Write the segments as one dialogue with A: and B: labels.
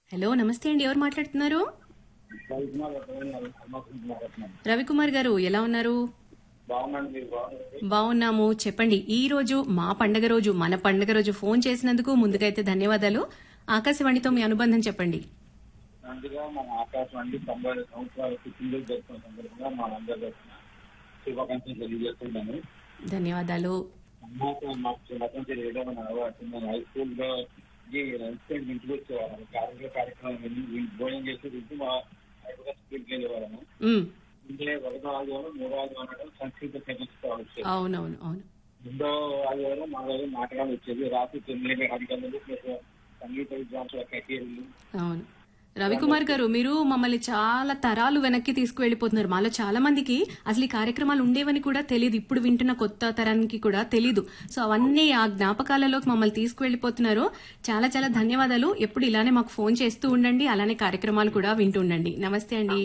A: hello నమస్తే అండి ఎవరు మాట్లాడుతున్నారు రవికుమార్ గారు ఎలా ఉన్నారు
B: బాగున్నాను మీరు బాగున్నారు
A: బాగున్నాము చెప్పండి ఈ రోజు మా పండగ రోజు మన పండగ రోజు ఫోన్ చేసినందుకు ముందుకైతే ధన్యవాదాలు ఆకాశవాణితో మీ అనుబంధం చెప్పండి
B: ముందుగా మన ఆకాశవాణి తొంభై ఐదు సంవత్సరాల పుట్టినరోజు జరుపుకున్న సందర్భంగా మా అందరి తరఫున శుభాకాంక్షలు తెలియజేస్తున్నాను
A: ధన్యవాదాలు
B: అమ్మాక మాకు చిన్నప్పటి నుంచి రేడియో మన అలవాటు నేను హై స్కూల్ లో ఈ ఇన్స్టెంట్ ఇంటికి వచ్చేవాళ్ళం కార్మిక కార్యక్రమం విని విని భోజనం చేసి వింటూ మా హైదరాబాద్ స్కూల్కి వెళ్ళేవాళ్ళము
A: ఉమ్,
B: అంటే ఒకటో ఆదివారం మూడో ఆదివారం అనడం సంస్కృత చర్చిస్తూ వచ్చేది
A: అవునవును అవును
B: రెండో ఆదివారం మా దగ్గర నాటకాలు వచ్చేది రాత్రి తొమ్మిది పది గంటలకు ప్లస్ సంగీత విద్వాంసుల కచేరీలు
A: అవును రవికుమార్ గారు మీరు మమ్మల్ని చాలా తరాలు వెనక్కి తీసుకువెళ్ళిపోతున్నారు మాలో చాలా మందికి అసలు ఈ కార్యక్రమాలు ఉండేవని కూడా తెలియదు ఇప్పుడు వింటున్న కొత్త తరానికి కూడా తెలియదు సో అవన్నీ ఆ జ్ఞాపకాలలోకి మమ్మల్ని తీసుకువెళ్ళిపోతున్నారు చాలా చాలా ధన్యవాదాలు ఎప్పుడు ఇలానే మాకు ఫోన్ చేస్తూ ఉండండి అలానే కార్యక్రమాలు కూడా వింటూ ఉండండి నమస్తే అండి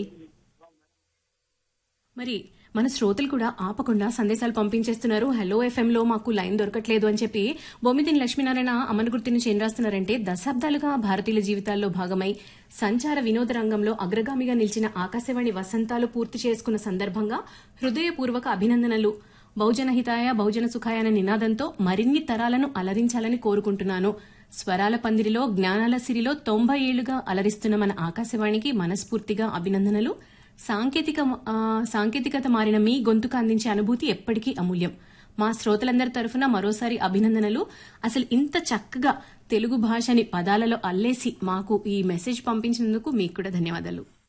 A: మరి మన శ్రోతలు కూడా ఆపకుండా సందేశాలు పంపించేస్తున్నారు హలో ఎఫ్ఎం లో మాకు లైన్ దొరకట్లేదు అని చెప్పి బొమ్మిదిని లక్ష్మీనారాయణ అమన్ గుర్తు నుంచి ఏం రాస్తున్నారంటే దశాబ్దాలుగా భారతీయుల జీవితాల్లో భాగమై సంచార వినోద రంగంలో అగ్రగామిగా నిలిచిన ఆకాశవాణి వసంతాలు పూర్తి చేసుకున్న సందర్భంగా హృదయపూర్వక అభినందనలు బహుజన హితాయ బహుజన సుఖాయ అనే నినాదంతో మరిన్ని తరాలను అలరించాలని కోరుకుంటున్నాను స్వరాల పందిరిలో జ్ఞానాల సిరిలో తొంభై ఏళ్లుగా అలరిస్తున్న మన ఆకాశవాణికి మనస్ఫూర్తిగా అభినందనలు సాంకేతిక ఆ, సాంకేతికత మారిన మీ గొంతుకు అందించే అనుభూతి ఎప్పటికీ అమూల్యం మా శ్రోతలందరి తరఫున మరోసారి అభినందనలు అసలు ఇంత చక్కగా తెలుగు భాషని పదాలలో అల్లేసి మాకు ఈ మెసేజ్ పంపించినందుకు మీకు కూడా ధన్యవాదాలు